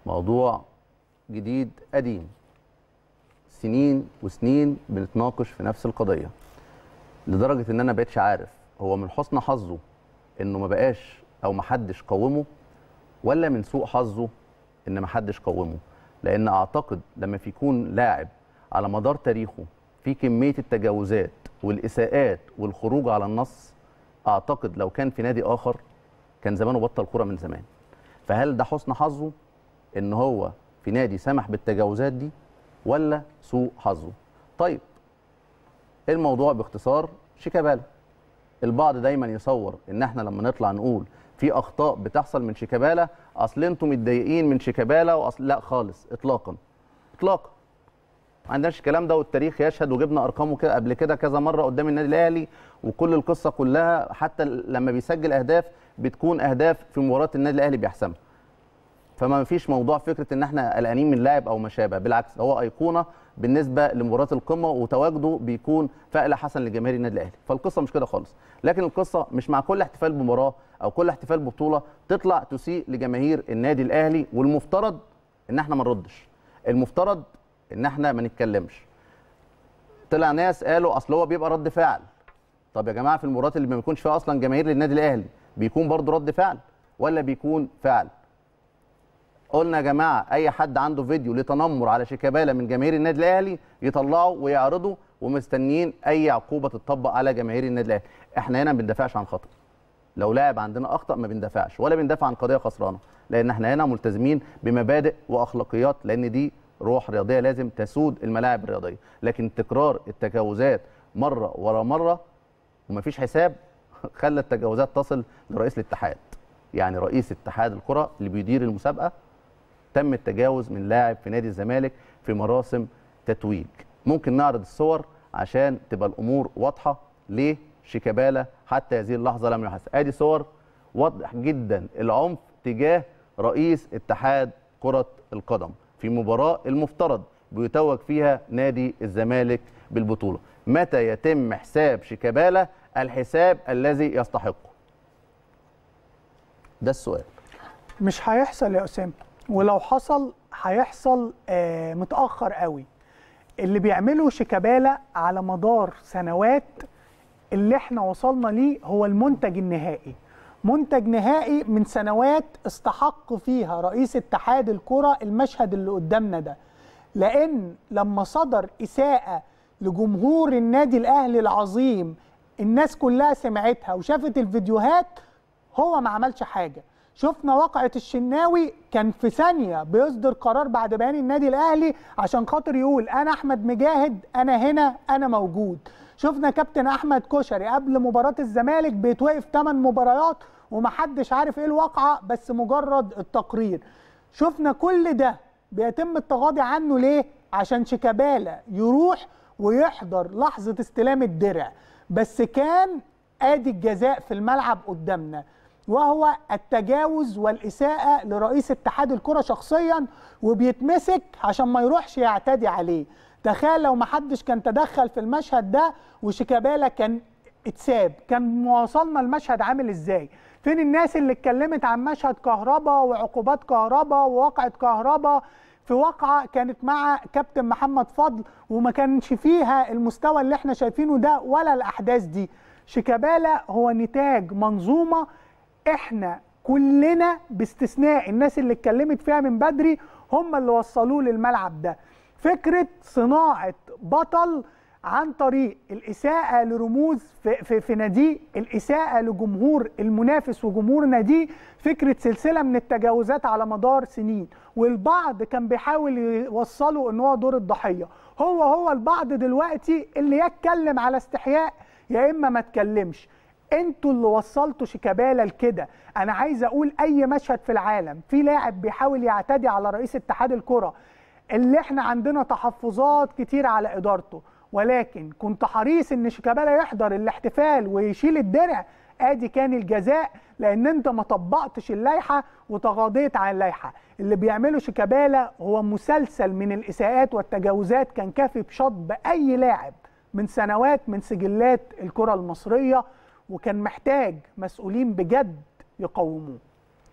موضوع جديد قديم سنين وسنين بنتناقش في نفس القضيه لدرجه ان انا بقتش عارف هو من حسن حظه انه ما بقاش او ما حدش قومه ولا من سوء حظه ان ما حدش قومه لان اعتقد لما في يكون لاعب على مدار تاريخه في كميه التجاوزات والاساءات والخروج على النص اعتقد لو كان في نادي اخر كان زمانه بطل كوره من زمان فهل ده حسن حظه ان هو في نادي سمح بالتجاوزات دي ولا سوء حظه طيب الموضوع باختصار شيكابالا البعض دايما يصور ان احنا لما نطلع نقول في اخطاء بتحصل من شيكابالا اصل انتم متضايقين من شيكابالا واصل لا خالص اطلاقا اطلاقا ما عندناش الكلام ده والتاريخ يشهد وجبنا ارقامه كده قبل كده كذا مره قدام النادي الاهلي وكل القصه كلها حتى لما بيسجل اهداف بتكون اهداف في مباراه النادي الاهلي بيحسمها فما فيش موضوع فكره ان احنا قلقانين من لاعب او ما شابه بالعكس هو ايقونه بالنسبه لمباراه القمه وتواجده بيكون فائله حسن لجماهير النادي الاهلي فالقصه مش كده خالص لكن القصه مش مع كل احتفال بمباراه او كل احتفال ببطوله تطلع تسيء لجماهير النادي الاهلي والمفترض ان احنا ما نردش المفترض ان احنا ما نتكلمش طلع ناس قالوا اصل هو بيبقى رد فعل طب يا جماعه في المباريات اللي ما بيكونش فيها اصلا جماهير للنادي الاهلي بيكون برضه رد فعل ولا بيكون فعل قلنا يا جماعه اي حد عنده فيديو لتنمر على شيكابالا من جماهير النادي الاهلي يطلعه ويعرضه ومستنيين اي عقوبه تطبق على جماهير النادي الاهلي احنا هنا ما بندافعش عن خطا لو لاعب عندنا اخطا ما بندافعش ولا بندافع عن قضيه خسرانه لان احنا هنا ملتزمين بمبادئ واخلاقيات لان دي روح رياضيه لازم تسود الملاعب الرياضيه لكن تكرار التجاوزات مره ورا مره ومفيش حساب خلى التجاوزات تصل لرئيس الاتحاد يعني رئيس اتحاد الكره اللي بيدير المسابقه تم التجاوز من لاعب في نادي الزمالك في مراسم تتويج ممكن نعرض الصور عشان تبقى الامور واضحه ليه شيكابالا حتى هذه اللحظه لم يحس ادي صور واضح جدا العنف تجاه رئيس اتحاد كره القدم في مباراه المفترض بيتوج فيها نادي الزمالك بالبطوله متى يتم حساب شيكابالا الحساب الذي يستحقه ده السؤال مش هيحصل يا اسامه ولو حصل هيحصل آه متاخر قوي اللي بيعمله شيكابالا على مدار سنوات اللي احنا وصلنا ليه هو المنتج النهائي منتج نهائي من سنوات استحق فيها رئيس اتحاد الكرة المشهد اللي قدامنا ده لان لما صدر اساءة لجمهور النادي الاهلي العظيم الناس كلها سمعتها وشافت الفيديوهات هو ما عملش حاجه شفنا واقعة الشناوي كان في ثانية بيصدر قرار بعد بيان النادي الأهلي عشان خاطر يقول أنا أحمد مجاهد أنا هنا أنا موجود شفنا كابتن أحمد كشري قبل مباراة الزمالك بيتوقف 8 مباريات ومحدش عارف إيه الواقعة بس مجرد التقرير شفنا كل ده بيتم التغاضي عنه ليه؟ عشان شيكابالا يروح ويحضر لحظة استلام الدرع بس كان ادي الجزاء في الملعب قدامنا وهو التجاوز والإساءة لرئيس اتحاد الكرة شخصيا وبيتمسك عشان ما يروحش يعتدي عليه تخيل لو ما حدش كان تدخل في المشهد ده وشيكابالا كان اتساب كان وصلنا المشهد عامل ازاي فين الناس اللي اتكلمت عن مشهد كهربا وعقوبات كهربا وواقعة كهربا في واقعة كانت مع كابتن محمد فضل وما كانش فيها المستوى اللي احنا شايفينه ده ولا الأحداث دي شيكابالا هو نتاج منظومة احنا كلنا باستثناء الناس اللي اتكلمت فيها من بدري هم اللي وصلوه للملعب ده فكرة صناعة بطل عن طريق الإساءة لرموز في, في, في ناديه الإساءة لجمهور المنافس وجمهور ناديه فكرة سلسلة من التجاوزات على مدار سنين والبعض كان بيحاول يوصله ان هو دور الضحية هو هو البعض دلوقتي اللي يتكلم على استحياء يا إما ما تكلمش انتوا اللي وصلتوا شيكابالا لكده انا عايز اقول اي مشهد في العالم في لاعب بيحاول يعتدي على رئيس اتحاد الكره اللي احنا عندنا تحفظات كتير على ادارته ولكن كنت حريص ان شيكابالا يحضر الاحتفال ويشيل الدرع ادي كان الجزاء لان انت ما طبقتش اللائحه وتغاضيت عن اللائحه اللي بيعمله شيكابالا هو مسلسل من الاساءات والتجاوزات كان كافي بشطب اي لاعب من سنوات من سجلات الكره المصريه وكان محتاج مسؤولين بجد يقوموه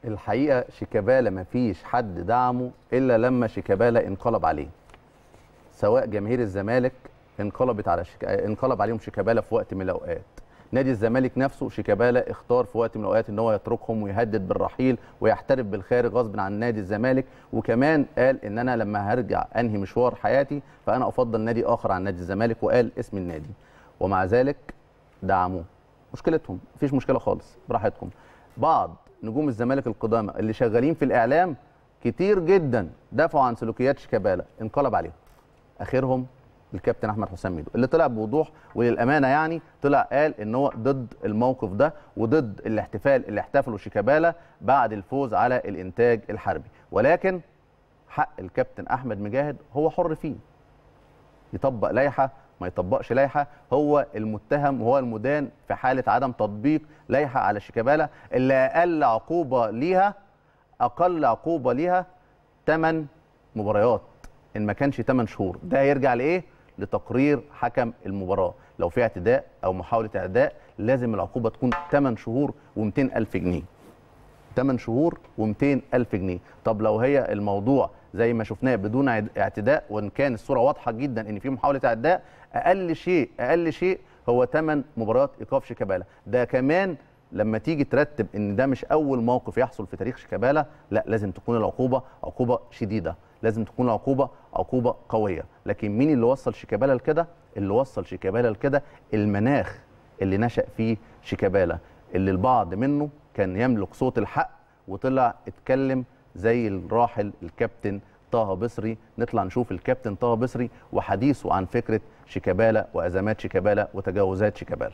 الحقيقه شيكابالا ما فيش حد دعمه الا لما شيكابالا انقلب عليه سواء جماهير الزمالك انقلبت على شك... انقلب عليهم شيكابالا في وقت من الاوقات نادي الزمالك نفسه شيكابالا اختار في وقت من الاوقات ان هو يتركهم ويهدد بالرحيل ويحترف بالخارج غصب عن نادي الزمالك وكمان قال ان انا لما هرجع انهي مشوار حياتي فانا افضل نادي اخر عن نادي الزمالك وقال اسم النادي ومع ذلك دعموه مشكلتهم مفيش مشكله خالص براحتكم بعض نجوم الزمالك القدامى اللي شغالين في الاعلام كتير جدا دافعوا عن سلوكيات شيكابالا انقلب عليهم اخرهم الكابتن احمد حسام ميدو اللي طلع بوضوح وللامانه يعني طلع قال ان هو ضد الموقف ده وضد الاحتفال اللي احتفلوا شيكابالا بعد الفوز على الانتاج الحربي ولكن حق الكابتن احمد مجاهد هو حر فيه يطبق لائحه ما يطبقش لائحه هو المتهم وهو المدان في حاله عدم تطبيق لائحه على شيكابالا اللي اقل عقوبه ليها اقل عقوبه ليها 8 مباريات ان ما كانش 8 شهور ده هيرجع لايه لتقرير حكم المباراه لو في اعتداء او محاوله اعتداء لازم العقوبه تكون 8 شهور و200 الف جنيه 8 شهور و200 الف جنيه طب لو هي الموضوع زي ما شفناه بدون اعتداء وان كان الصوره واضحه جدا ان في محاوله اعتداء اقل شيء اقل شيء هو 8 مباريات ايقاف شيكابالا ده كمان لما تيجي ترتب ان ده مش اول موقف يحصل في تاريخ شيكابالا لا لازم تكون العقوبه عقوبه شديده لازم تكون العقوبه عقوبه قويه لكن مين اللي وصل شيكابالا لكده اللي وصل شيكابالا لكده المناخ اللي نشا فيه شيكابالا اللي البعض منه كان يملك صوت الحق وطلع اتكلم زي الراحل الكابتن طه بصري نطلع نشوف الكابتن طه بصري وحديثه عن فكره شيكابالا وازمات شيكابالا وتجاوزات شيكابالا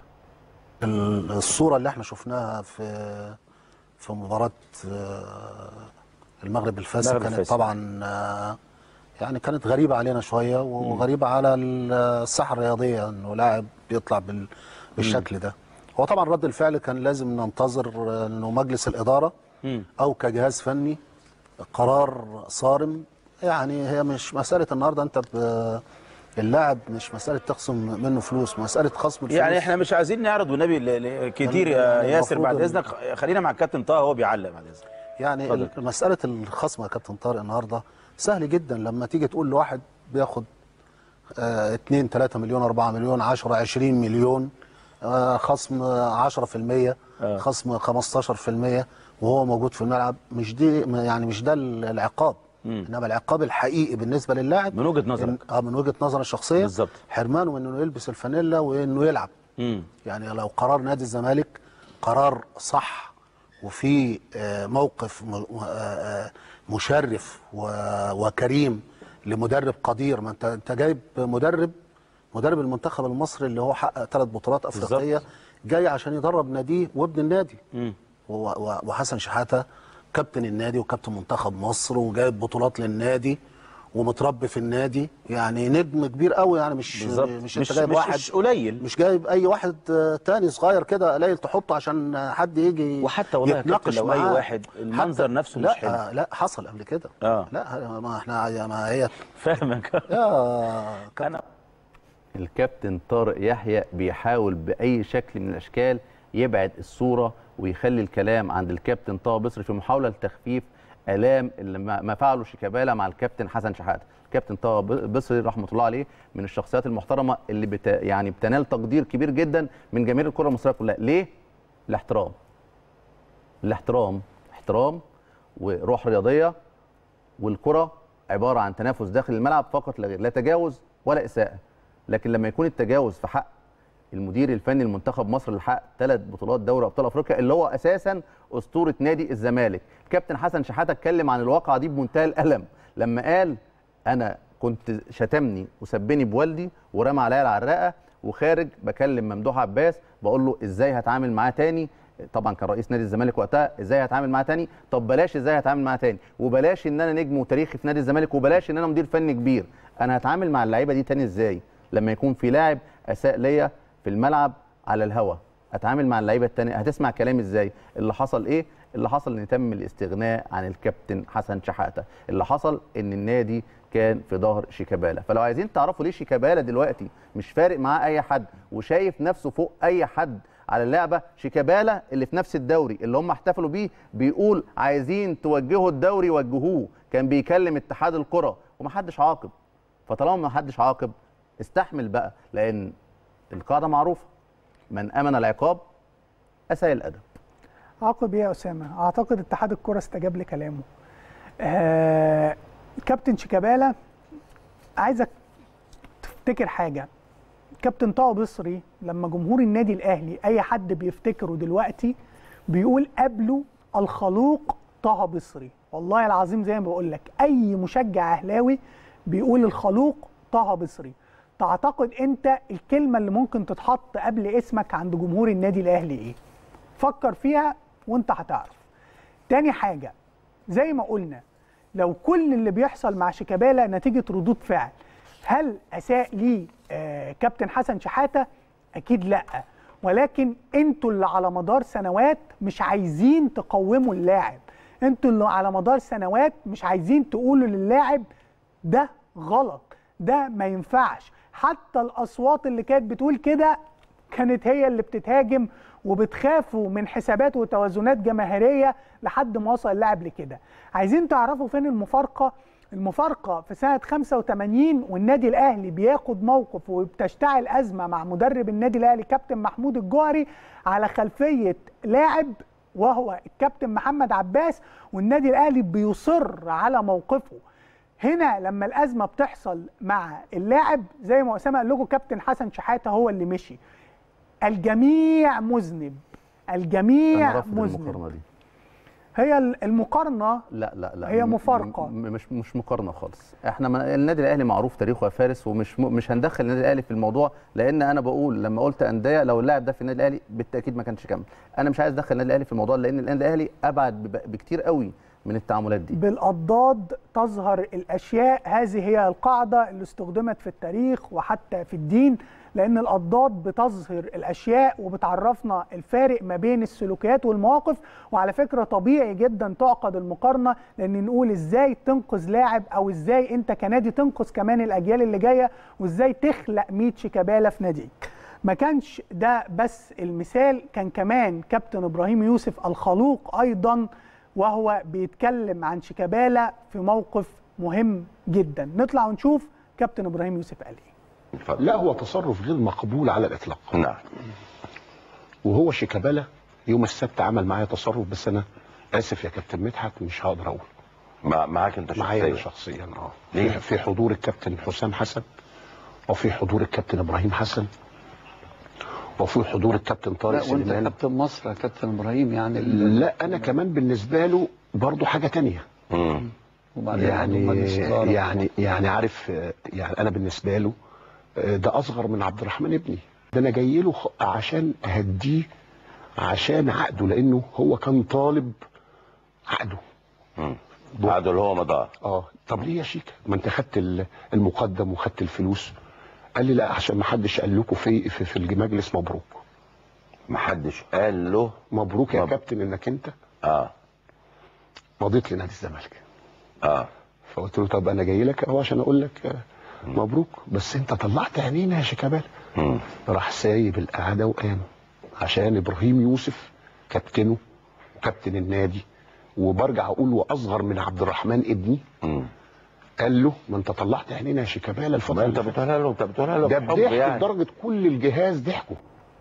الصوره اللي احنا شفناها في في مباراه المغرب الفاسد كانت الفاسد. طبعا يعني كانت غريبه علينا شويه وغريبه على الساحه الرياضيه انه لاعب بيطلع بال- بالشكل ده هو طبعا رد الفعل كان لازم ننتظر انه مجلس الاداره مم. او كجهاز فني قرار صارم يعني هي مش مساله النهارده انت ب- اللاعب مش مساله تخصم منه فلوس مساله خصم الفلوس يعني احنا مش عايزين نعرض والنبي ل- ل- كتير يا يعني ياسر المفروض بعد ال- اذنك خلينا مع الكابتن طه هو بيعلق بعد اذنك يعني اتفضل. ال- مسألة الخصم يا كابتن طارق النهارده سهل جدا لما تيجي تقول لواحد بياخد 2 3 مليون 4 مليون 10 20 مليون آه، خصم آه، 10% آه. خصم 15% وهو موجود في الملعب مش دي يعني مش ده ال- العقاب مم. انما العقاب الحقيقي بالنسبه للاعب من وجهة نظرك. إن- اه من وجهه نظري الشخصيه بالظبط. حرمانه من انه يلبس الفانيلا وانه يلعب امم يعني لو قرار نادي الزمالك قرار صح وفي آه، موقف م- آه، آه، مشرف و- وكريم لمدرب قدير ما انت انت جايب مدرب مدرب المنتخب المصري اللي هو حقق ثلاث بطولات افريقيه جاي عشان يدرب ناديه وابن النادي امم و- و- وحسن شحاته كابتن النادي وكابتن منتخب مصر وجايب بطولات للنادي ومتربي في النادي يعني نجم كبير قوي يعني مش بالظبط مش مش انت جايب مش, واحد مش قليل مش جايب اي واحد آه، تاني صغير كده قليل تحطه عشان آه، حد يجي وحتى والله يا يتناقش كابتن لو أي معاه. واحد المنظر حتى- نفسه مش لا حلو. آه، لا حصل قبل كده آه. لا ما احنا يا ما هي فاهمك يا كابتن انا الكابتن طارق يحيى بيحاول باي شكل من الاشكال يبعد الصوره ويخلي الكلام عند الكابتن طه بصري في محاوله لتخفيف الام اللي ما ما فعله شيكابالا مع الكابتن حسن شحاته الكابتن طه ب- بصري رحمه الله عليه من الشخصيات المحترمه اللي بت يعني بتنال تقدير كبير جدا من جماهير الكره المصريه كلها ليه الاحترام الاحترام احترام وروح رياضيه والكره عباره عن تنافس داخل الملعب فقط لا غير لا تجاوز ولا اساءه لكن لما يكون التجاوز في حق المدير الفني لمنتخب مصر اللي حقق ثلاث بطولات دوري ابطال افريقيا اللي هو اساسا اسطوره نادي الزمالك الكابتن حسن شحاته اتكلم عن الواقعه دي بمنتهى الالم لما قال انا كنت شتمني وسبني بوالدي ورمى عليا العراقه وخارج بكلم ممدوح عباس بقول له ازاي هتعامل معاه تاني طبعا كان رئيس نادي الزمالك وقتها ازاي هتعامل معاه تاني طب بلاش ازاي هتعامل معاه تاني وبلاش ان انا نجم وتاريخي في نادي الزمالك وبلاش ان انا مدير فني كبير انا هتعامل مع اللعيبه دي تاني ازاي لما يكون في لاعب اساء ليا في الملعب على الهوا اتعامل مع اللعيبه التانية هتسمع كلامي ازاي اللي حصل ايه اللي حصل ان تم الاستغناء عن الكابتن حسن شحاته اللي حصل ان النادي كان في ظهر شيكابالا فلو عايزين تعرفوا ليه شيكابالا دلوقتي مش فارق معاه اي حد وشايف نفسه فوق اي حد على اللعبه شيكابالا اللي في نفس الدوري اللي هم احتفلوا بيه بيقول عايزين توجهوا الدوري وجهوه كان بيكلم اتحاد الكره ومحدش عاقب فطالما محدش عاقب استحمل بقى لان القاعده معروفه من امن العقاب اساء الادب عقب ايه يا اسامه؟ اعتقد اتحاد الكره استجاب لكلامه. آه كابتن شيكابالا عايزك تفتكر حاجه كابتن طه بصري لما جمهور النادي الاهلي اي حد بيفتكره دلوقتي بيقول قبله الخلوق طه بصري والله العظيم زي ما بقول لك اي مشجع اهلاوي بيقول الخلوق طه بصري تعتقد انت الكلمه اللي ممكن تتحط قبل اسمك عند جمهور النادي الاهلي ايه فكر فيها وانت هتعرف تاني حاجه زي ما قلنا لو كل اللي بيحصل مع شيكابالا نتيجه ردود فعل هل اساء ليه آه كابتن حسن شحاته اكيد لا ولكن انتوا اللي على مدار سنوات مش عايزين تقوموا اللاعب انتوا اللي على مدار سنوات مش عايزين تقولوا للاعب ده غلط ده ما ينفعش حتى الاصوات اللي كانت بتقول كده كانت هي اللي بتتهاجم وبتخافوا من حسابات وتوازنات جماهيريه لحد ما وصل اللاعب لكده عايزين تعرفوا فين المفارقه المفارقه في سنه 85 والنادي الاهلي بياخد موقف وبتشتعل ازمه مع مدرب النادي الاهلي كابتن محمود الجوهري على خلفيه لاعب وهو الكابتن محمد عباس والنادي الاهلي بيصر على موقفه هنا لما الازمه بتحصل مع اللاعب زي ما اسامه قال لكم كابتن حسن شحاته هو اللي مشي الجميع مذنب الجميع انا رافض مذنب المقارنه دي هي المقارنه لا لا لا هي م- مفارقة. م- مش مش مقارنه خالص احنا ما النادي الاهلي معروف تاريخه يا فارس ومش م- مش هندخل النادي الاهلي في الموضوع لان انا بقول لما قلت انديه لو اللاعب ده في النادي الاهلي بالتاكيد ما كانش كمل انا مش عايز ادخل النادي الاهلي في الموضوع لان النادي الاهلي ابعد ب- بكتير قوي من التعاملات دي بالأضداد تظهر الأشياء هذه هي القاعدة اللي استخدمت في التاريخ وحتى في الدين لأن الأضداد بتظهر الأشياء وبتعرفنا الفارق ما بين السلوكيات والمواقف وعلى فكرة طبيعي جدا تعقد المقارنة لأن نقول إزاي تنقذ لاعب أو إزاي أنت كنادي تنقذ كمان الأجيال اللي جاية وإزاي تخلق 100 شيكابالا في ناديك ما كانش ده بس المثال كان كمان كابتن إبراهيم يوسف الخلوق أيضا وهو بيتكلم عن شيكابالا في موقف مهم جدا نطلع ونشوف كابتن ابراهيم يوسف قال ايه لا هو تصرف غير مقبول على الاطلاق نعم وهو شيكابالا يوم السبت عمل معايا تصرف بس انا اسف يا كابتن مدحت مش هقدر اقول مع معاك انت معايا أنا شخصيا شخصيا اه ليه؟ في- في حضور الكابتن حسام حسن وفي حضور الكابتن ابراهيم حسن وفي حضور الكابتن طارق لا وانت سليمان كابتن مصر يا كابتن ابراهيم يعني ال- لا انا كمان بالنسبه له برضه حاجه تانية مم. وبعدين يعني عضو مجلس إدارة. يعني يعني عارف آه، يعني انا بالنسبه له آه، ده اصغر من عبد الرحمن ابني ده انا جاي له خ- عشان اهديه عشان عقده لانه هو كان طالب عقده مم. عقده اللي هو مضى اه طب ليه يا شيكا ما انت خدت ال- المقدم وخدت الفلوس قال لي لا عشان ما حدش قال لكم في في, في المجلس مبروك محدش قال له مبروك يا مب- كابتن انك انت اه مضيت لنادي الزمالك اه فقلت له طب انا جاي لك اهو عشان اقول لك آه، مبروك بس انت طلعت عينينا يا شيكابالا مم. راح سايب القعده وقام عشان ابراهيم يوسف كابتنه وكابتن النادي وبرجع اقول واصغر من عبد الرحمن ابني مم. قال له ما انت طلعت عينينا يا شيكابالا الفتره ما انت اللي فاتت. بتقولها له انت بتقولها له ده بحب بضحك يعني لدرجه كل الجهاز ضحكوا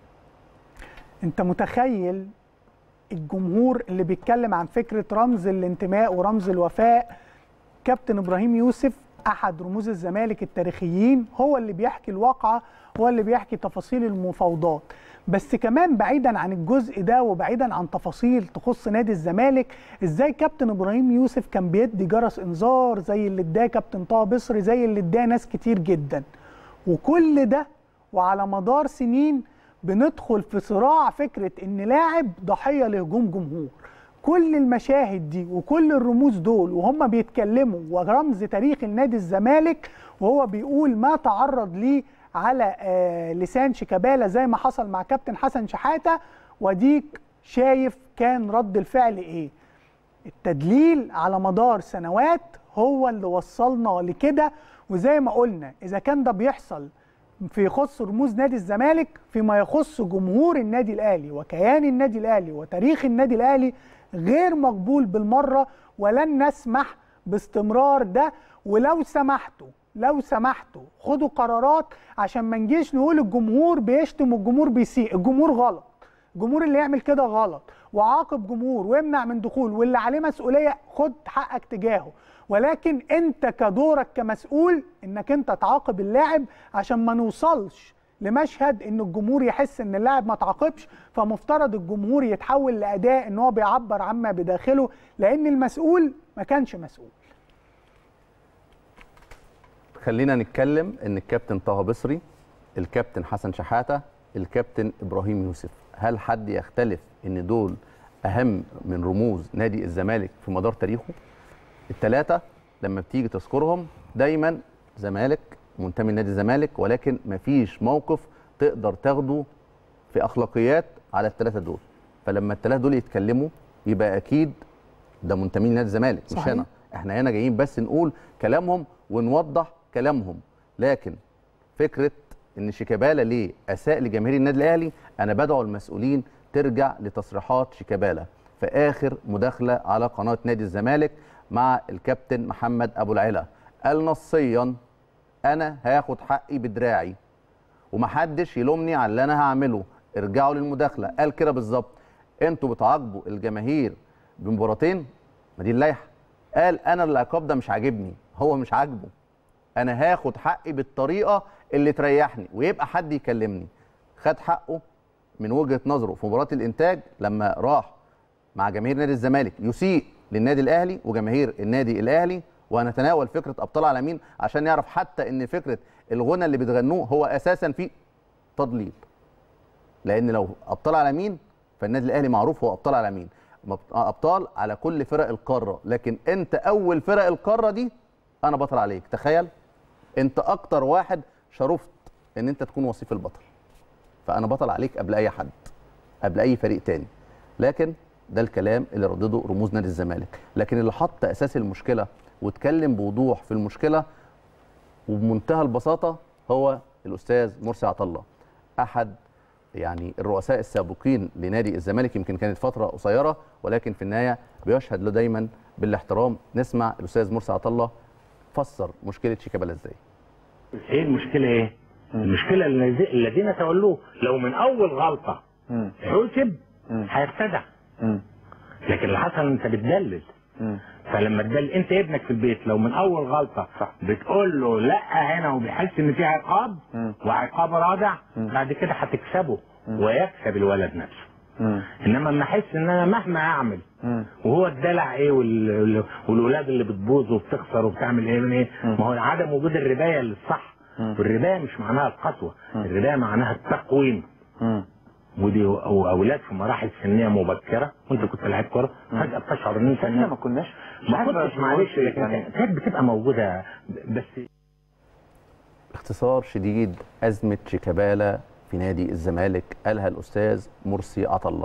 انت متخيل الجمهور اللي بيتكلم عن فكره رمز الانتماء ورمز الوفاء كابتن ابراهيم يوسف احد رموز الزمالك التاريخيين هو اللي بيحكي الواقعه هو اللي بيحكي تفاصيل المفاوضات بس كمان بعيدا عن الجزء ده وبعيدا عن تفاصيل تخص نادي الزمالك ازاي كابتن ابراهيم يوسف كان بيدي جرس انذار زي اللي اداه كابتن طه بصري زي اللي اداه ناس كتير جدا وكل ده وعلى مدار سنين بندخل في صراع فكره ان لاعب ضحيه لهجوم جمهور كل المشاهد دي وكل الرموز دول وهم بيتكلموا ورمز تاريخ النادي الزمالك وهو بيقول ما تعرض ليه على آه، لسان شيكابالا زي ما حصل مع كابتن حسن شحاته وديك شايف كان رد الفعل ايه التدليل على مدار سنوات هو اللي وصلنا لكده وزي ما قلنا اذا كان ده بيحصل في يخص رموز نادي الزمالك فيما يخص جمهور النادي الاهلي وكيان النادي الاهلي وتاريخ النادي الاهلي غير مقبول بالمره ولن نسمح باستمرار ده ولو سمحتوا لو سمحتوا خدوا قرارات عشان ما نجيش نقول الجمهور بيشتم والجمهور بيسيء الجمهور غلط الجمهور اللي يعمل كده غلط وعاقب جمهور ويمنع من دخول واللي عليه مسؤوليه خد حقك تجاهه ولكن انت كدورك كمسؤول انك انت تعاقب اللاعب عشان ما نوصلش لمشهد ان الجمهور يحس ان اللاعب ما تعاقبش فمفترض الجمهور يتحول لاداء ان هو بيعبر عما بداخله لان المسؤول ما كانش مسؤول خلينا نتكلم ان الكابتن طه بصري الكابتن حسن شحاته الكابتن ابراهيم يوسف هل حد يختلف ان دول اهم من رموز نادي الزمالك في مدار تاريخه الثلاثه لما بتيجي تذكرهم دايما زمالك منتمي لنادي الزمالك ولكن مفيش موقف تقدر تاخده في اخلاقيات على الثلاثه دول فلما الثلاثه دول يتكلموا يبقى اكيد ده منتمين لنادي الزمالك مش صحيح. انا احنا هنا جايين بس نقول كلامهم ونوضح كلامهم لكن فكره ان شيكابالا ليه اساء لجماهير النادي الاهلي انا بدعو المسؤولين ترجع لتصريحات شيكابالا في اخر مداخله على قناه نادي الزمالك مع الكابتن محمد ابو العلا قال نصيا انا هاخد حقي بدراعي ومحدش يلومني على اللي انا هعمله ارجعوا للمداخله قال كده بالظبط انتوا بتعاقبوا الجماهير بمباراتين ما دي اللائحه قال انا العقاب ده مش عاجبني هو مش عاجبه انا هاخد حقي بالطريقه اللي تريحني ويبقى حد يكلمني خد حقه من وجهه نظره في مباراه الانتاج لما راح مع جماهير نادي الزمالك يسيء للنادي الاهلي وجماهير النادي الاهلي وهنتناول فكره ابطال على مين عشان نعرف حتى ان فكره الغنى اللي بتغنوه هو اساسا فيه تضليل لان لو ابطال على مين فالنادي الاهلي معروف هو ابطال على مين مب- ابطال على كل فرق القاره لكن انت اول فرق القاره دي انا بطل عليك تخيل انت اكتر واحد شرفت ان انت تكون وصيف البطل فانا بطل عليك قبل اي حد قبل اي فريق تاني لكن ده الكلام اللي ردده رموز نادي الزمالك لكن اللي حط اساس المشكله واتكلم بوضوح في المشكله وبمنتهى البساطه هو الاستاذ مرسي عطله احد يعني الرؤساء السابقين لنادي الزمالك يمكن كانت فتره قصيره ولكن في النهايه بيشهد له دايما بالاحترام نسمع الاستاذ مرسي عطله فسر مشكله شيكابالا ازاي ايه المشكله ايه؟ المشكله الذي- الذين تولوه لو من اول غلطه حوسب هيرتدع لكن اللي حصل انت بتدلل فلما تدلل انت ابنك في البيت لو من اول غلطه بتقول له لا هنا وبيحس ان في عقاب وعقاب رادع بعد كده هتكسبه ويكسب الولد نفسه انما لما احس ان انا مهما اعمل وهو الدلع ايه وال- وال- والولاد اللي بتبوظ وبتخسر وبتعمل ايه من ايه ما هو عدم وجود الربايه للصح والربايه مش معناها القسوه الربايه معناها التقويم ودي أو اولاد في مراحل سنيه مبكره وانت كنت لعيب كوره فجاه بتشعر ان انت احنا ما كناش ما كنتش معلش لكن كانت بتبقى موجوده بس باختصار شديد أزمة شيكابالا في نادي الزمالك قالها الأستاذ مرسي عطلة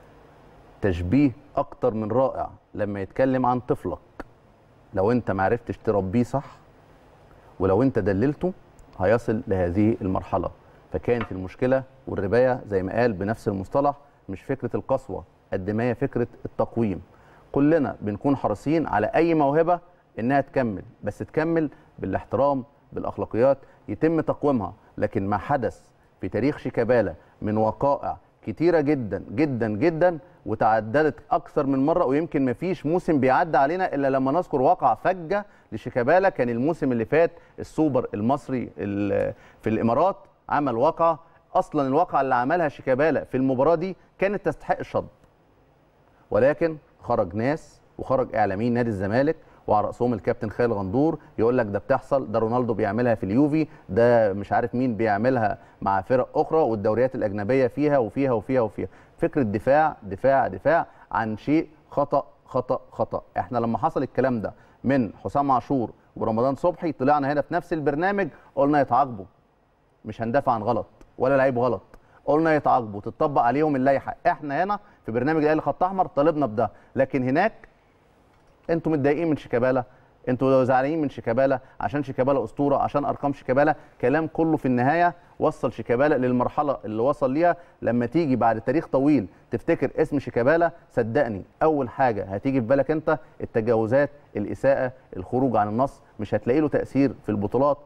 تشبيه أكتر من رائع لما يتكلم عن طفلك لو أنت معرفتش تربيه صح ولو أنت دللته هيصل لهذه المرحلة فكانت المشكلة والرباية زي ما قال بنفس المصطلح مش فكرة القسوة قد ما هي فكرة التقويم كلنا بنكون حريصين على أي موهبة إنها تكمل بس تكمل بالاحترام بالاخلاقيات يتم تقويمها لكن ما حدث في تاريخ شيكابالا من وقائع كتيره جدا جدا جدا وتعددت اكثر من مره ويمكن ما فيش موسم بيعدي علينا الا لما نذكر واقعه فجه لشيكابالا كان الموسم اللي فات السوبر المصري ال- في الامارات عمل واقعه اصلا الواقعه اللي عملها شيكابالا في المباراه دي كانت تستحق الشطب ولكن خرج ناس وخرج اعلاميين نادي الزمالك وعلى راسهم الكابتن خالد غندور يقول لك ده بتحصل ده رونالدو بيعملها في اليوفي ده مش عارف مين بيعملها مع فرق اخرى والدوريات الاجنبيه فيها وفيها وفيها وفيها فكره دفاع دفاع دفاع عن شيء خطا خطا خطا احنا لما حصل الكلام ده من حسام عاشور ورمضان صبحي طلعنا هنا في نفس البرنامج قلنا يتعاقبوا مش هندافع عن غلط ولا لعيب غلط قلنا يتعاقبوا تطبق عليهم اللائحه احنا هنا في برنامج الاهلي خط احمر طالبنا بده لكن هناك انتوا متضايقين من شيكابالا انتوا زعلانين من شيكابالا عشان شيكابالا اسطوره عشان ارقام شيكابالا كلام كله في النهايه وصل شيكابالا للمرحله اللي وصل ليها لما تيجي بعد تاريخ طويل تفتكر اسم شيكابالا صدقني اول حاجه هتيجي في بالك انت التجاوزات الاساءه الخروج عن النص مش هتلاقي له تاثير في البطولات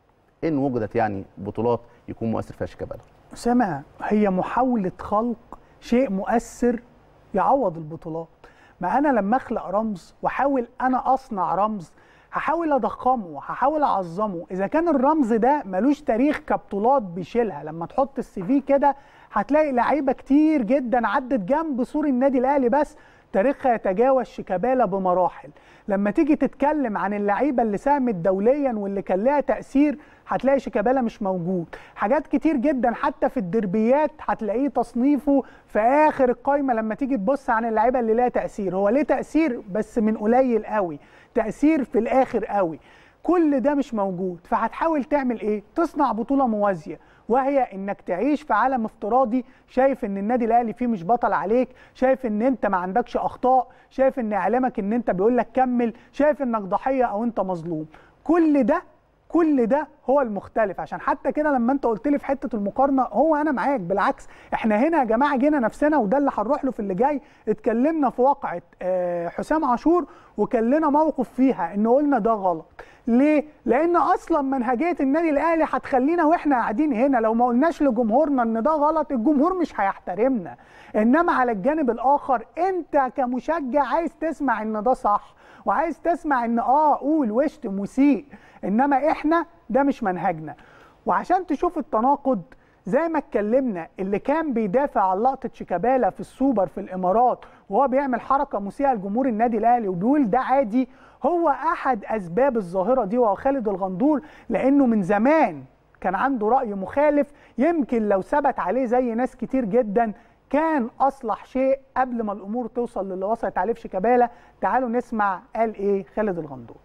ان وجدت يعني بطولات يكون مؤثر فيها شيكابالا أسامة هي محاولة خلق شيء مؤثر يعوض البطولات ما أنا لما أخلق رمز وأحاول أنا أصنع رمز هحاول أضخمه هحاول أعظمه إذا كان الرمز ده ملوش تاريخ كبطولات بيشيلها لما تحط السي في كده هتلاقي لعيبة كتير جدا عدت جنب سور النادي الأهلي بس تاريخها يتجاوز شيكابالا بمراحل لما تيجي تتكلم عن اللعيبه اللي ساهمت دوليا واللي كان لها تاثير هتلاقي شيكابالا مش موجود حاجات كتير جدا حتى في الدربيات هتلاقيه تصنيفه في اخر القايمه لما تيجي تبص عن اللعيبه اللي لها تاثير هو ليه تاثير بس من قليل قوي تاثير في الاخر قوي كل ده مش موجود فهتحاول تعمل ايه تصنع بطوله موازيه وهي انك تعيش في عالم افتراضي شايف ان النادي الاهلي فيه مش بطل عليك شايف ان انت ما عندكش اخطاء شايف ان اعلامك ان انت بيقول لك كمل شايف انك ضحيه او انت مظلوم كل ده كل ده هو المختلف عشان حتى كده لما انت قلت لي في حته المقارنه هو انا معاك بالعكس احنا هنا يا جماعه جينا نفسنا وده اللي هنروح له في اللي جاي اتكلمنا في واقعه آه، حسام عاشور وكان لنا موقف فيها ان قلنا ده غلط ليه؟ لان اصلا منهجيه النادي الاهلي هتخلينا واحنا قاعدين هنا لو ما قلناش لجمهورنا ان ده غلط الجمهور مش هيحترمنا انما على الجانب الاخر انت كمشجع عايز تسمع ان ده صح وعايز تسمع ان اه قول واشتم وسيء انما احنا ده مش منهجنا وعشان تشوف التناقض زي ما اتكلمنا اللي كان بيدافع عن لقطه شيكابالا في السوبر في الامارات وهو بيعمل حركه مسيئه لجمهور النادي الاهلي وبيقول ده عادي هو احد اسباب الظاهره دي وهو خالد الغندور لانه من زمان كان عنده راي مخالف يمكن لو ثبت عليه زي ناس كتير جدا كان اصلح شيء قبل ما الامور توصل للي وصلت عليه في شيكابالا تعالوا نسمع قال ايه خالد الغندور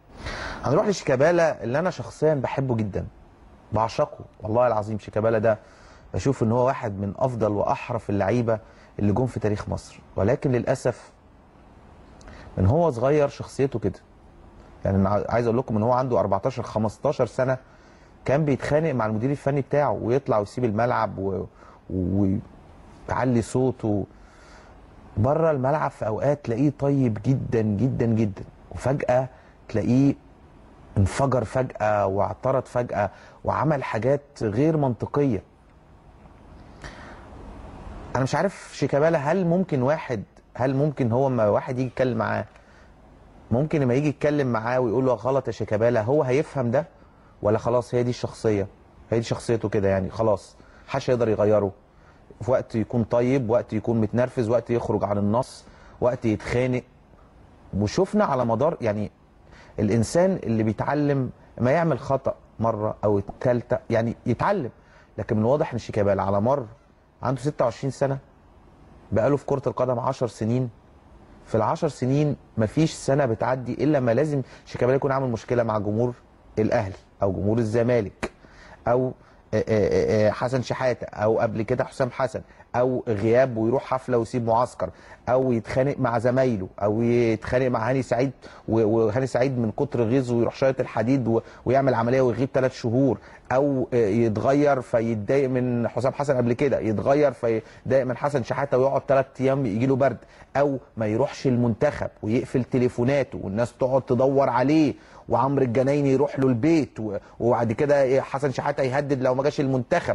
هنروح لشيكابالا اللي انا شخصيا بحبه جدا بعشقه والله العظيم شيكابالا ده بشوف ان هو واحد من افضل واحرف اللعيبه اللي جم في تاريخ مصر ولكن للاسف من هو صغير شخصيته كده يعني انا عايز اقول لكم ان هو عنده 14 15 سنه كان بيتخانق مع المدير الفني بتاعه ويطلع ويسيب الملعب و... ويعلي صوته بره الملعب في اوقات تلاقيه طيب جدا جدا جدا وفجاه تلاقيه انفجر فجأة واعترض فجأة وعمل حاجات غير منطقية أنا مش عارف شيكابالا هل ممكن واحد هل ممكن هو ما واحد يجي يتكلم معاه ممكن لما يجي يتكلم معاه ويقول له غلط يا شيكابالا هو هيفهم ده ولا خلاص هي دي الشخصية هي دي شخصيته كده يعني خلاص محدش يقدر يغيره في وقت يكون طيب وقت يكون متنرفز وقت يخرج عن النص وقت يتخانق وشفنا على مدار يعني الانسان اللي بيتعلم ما يعمل خطا مره او الثالثه يعني يتعلم لكن من الواضح ان شيكابالا على مر عنده 26 سنه بقاله في كره القدم 10 سنين في العشر سنين مفيش سنه بتعدي الا ما لازم شيكابالا يكون عامل مشكله مع جمهور الاهلي او جمهور الزمالك او آه، آه، آه، حسن شحاته او قبل كده حسام حسن او غياب ويروح حفله ويسيب معسكر او يتخانق مع زمايله او يتخانق مع هاني سعيد و- وهاني سعيد من كتر غيظه ويروح شايط الحديد و- ويعمل عمليه ويغيب ثلاث شهور او يتغير فيتضايق من حسام حسن قبل كده يتغير فيتضايق من حسن شحاته ويقعد ثلاث ايام يجي له برد او ما يروحش المنتخب ويقفل تليفوناته والناس تقعد تدور عليه وعمرو الجنايني يروح له البيت و- وبعد كده إيه حسن شحاته يهدد لو ما جاش المنتخب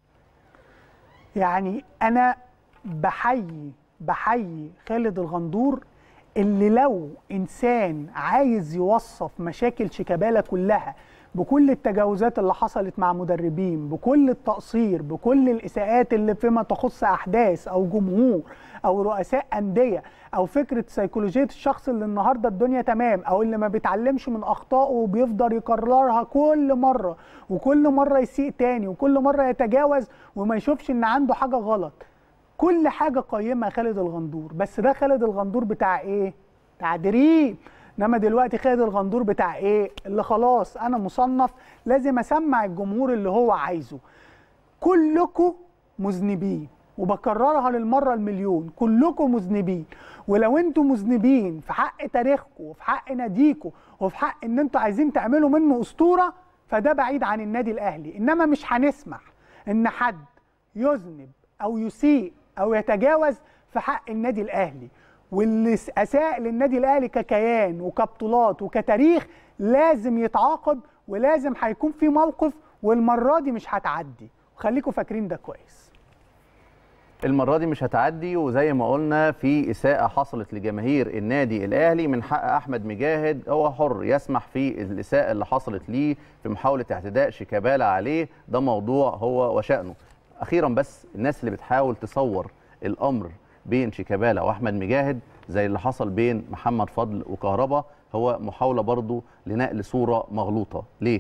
يعني انا بحيي بحيي خالد الغندور اللي لو انسان عايز يوصف مشاكل شيكابالا كلها بكل التجاوزات اللي حصلت مع مدربين بكل التقصير بكل الاساءات اللي فيما تخص احداث او جمهور او رؤساء انديه او فكره سيكولوجيه الشخص اللي النهارده الدنيا تمام او اللي ما بيتعلمش من اخطائه وبيفضل يكررها كل مره وكل مره يسيء تاني وكل مره يتجاوز وما يشوفش ان عنده حاجه غلط كل حاجه قيمها خالد الغندور بس ده خالد الغندور بتاع ايه بتاع دريم انما دلوقتي خالد الغندور بتاع ايه اللي خلاص انا مصنف لازم اسمع الجمهور اللي هو عايزه كلكم مذنبين وبكررها للمره المليون كلكم مذنبين ولو انتم مذنبين في حق تاريخكم وفي حق ناديكم وفي حق ان انتوا عايزين تعملوا منه اسطوره فده بعيد عن النادي الاهلي انما مش هنسمح ان حد يذنب او يسيء او يتجاوز في حق النادي الاهلي واللي اساء للنادي الاهلي ككيان وكبطولات وكتاريخ لازم يتعاقب ولازم هيكون في موقف والمره دي مش هتعدي وخليكم فاكرين ده كويس المره دي مش هتعدي وزي ما قلنا في اساءه حصلت لجماهير النادي الاهلي من حق احمد مجاهد هو حر يسمح في الاساءه اللي حصلت ليه في محاوله اعتداء شيكابالا عليه ده موضوع هو وشانه اخيرا بس الناس اللي بتحاول تصور الامر بين شيكابالا واحمد مجاهد زي اللي حصل بين محمد فضل وكهربا هو محاوله برضو لنقل صوره مغلوطه ليه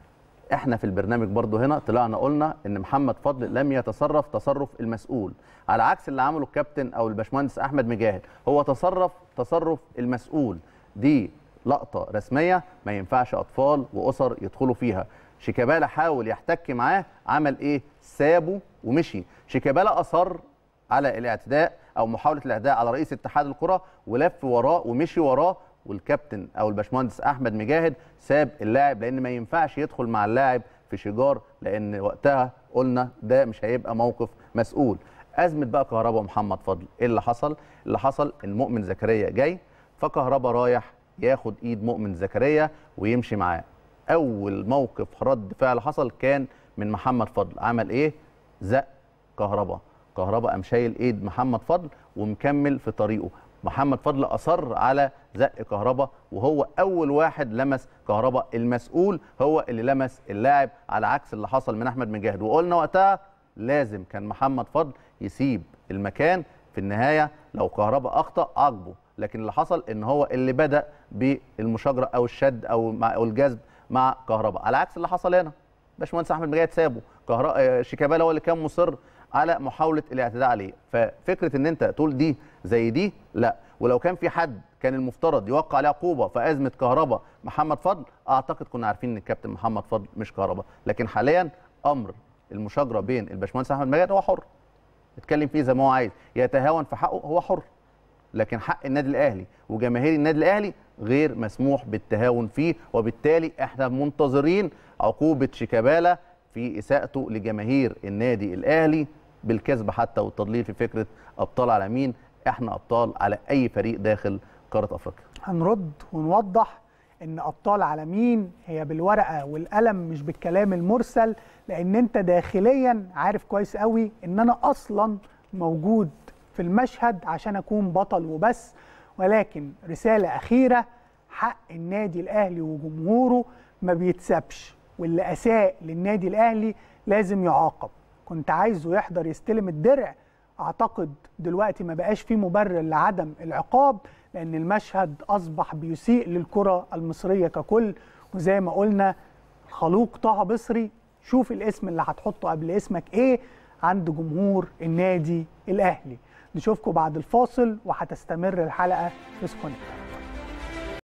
احنا في البرنامج برضو هنا طلعنا قلنا ان محمد فضل لم يتصرف تصرف المسؤول على عكس اللي عمله الكابتن او الباشمهندس احمد مجاهد هو تصرف تصرف المسؤول دي لقطه رسميه ما ينفعش اطفال واسر يدخلوا فيها شيكابالا حاول يحتك معاه عمل ايه سابه ومشي شيكابالا اصر على الاعتداء او محاوله الاعتداء على رئيس اتحاد الكره ولف وراه ومشي وراه والكابتن او الباشمهندس احمد مجاهد ساب اللاعب لان ما ينفعش يدخل مع اللاعب في شجار لان وقتها قلنا ده مش هيبقى موقف مسؤول ازمه بقى كهربا ومحمد فضل ايه اللي حصل اللي حصل ان مؤمن زكريا جاي فكهربا رايح ياخد ايد مؤمن زكريا ويمشي معاه اول موقف رد فعل حصل كان من محمد فضل عمل ايه زق كهربا كهربا قام شايل ايد محمد فضل ومكمل في طريقه محمد فضل اصر على زق كهربا وهو اول واحد لمس كهربا المسؤول هو اللي لمس اللاعب على عكس اللي حصل من احمد مجاهد وقلنا وقتها لازم كان محمد فضل يسيب المكان في النهايه لو كهربا اخطا عاقبه لكن اللي حصل ان هو اللي بدا بالمشاجره او الشد او مع او الجذب مع كهربا على عكس اللي حصل هنا باشمهندس احمد مجاهد سابه كهربا شيكابالا هو اللي كان مصر على محاوله الاعتداء عليه ففكره ان انت تقول دي زي دي لا ولو كان في حد كان المفترض يوقع عليه عقوبه في ازمه كهربا محمد فضل اعتقد كنا عارفين ان الكابتن محمد فضل مش كهربا لكن حاليا امر المشاجره بين الباشمهندس احمد مجاهد هو حر يتكلم فيه زي ما هو عايز يتهاون في حقه هو حر لكن حق النادي الاهلي وجماهير النادي الاهلي غير مسموح بالتهاون فيه وبالتالي احنا منتظرين عقوبه شيكابالا في اساءته لجماهير النادي الاهلي بالكذب حتى والتضليل في فكره ابطال على مين احنا ابطال على اي فريق داخل قاره افريقيا هنرد ونوضح ان ابطال عالمين هي بالورقه والقلم مش بالكلام المرسل لان انت داخليا عارف كويس قوي ان انا اصلا موجود في المشهد عشان اكون بطل وبس ولكن رساله اخيره حق النادي الاهلي وجمهوره ما بيتسابش واللي اساء للنادي الاهلي لازم يعاقب كنت عايزه يحضر يستلم الدرع اعتقد دلوقتي ما بقاش في مبرر لعدم العقاب لان المشهد اصبح بيسيء للكره المصريه ككل وزي ما قلنا الخلوق طه بصري شوف الاسم اللي هتحطه قبل اسمك ايه عند جمهور النادي الاهلي نشوفكم بعد الفاصل وهتستمر الحلقه في سكونكت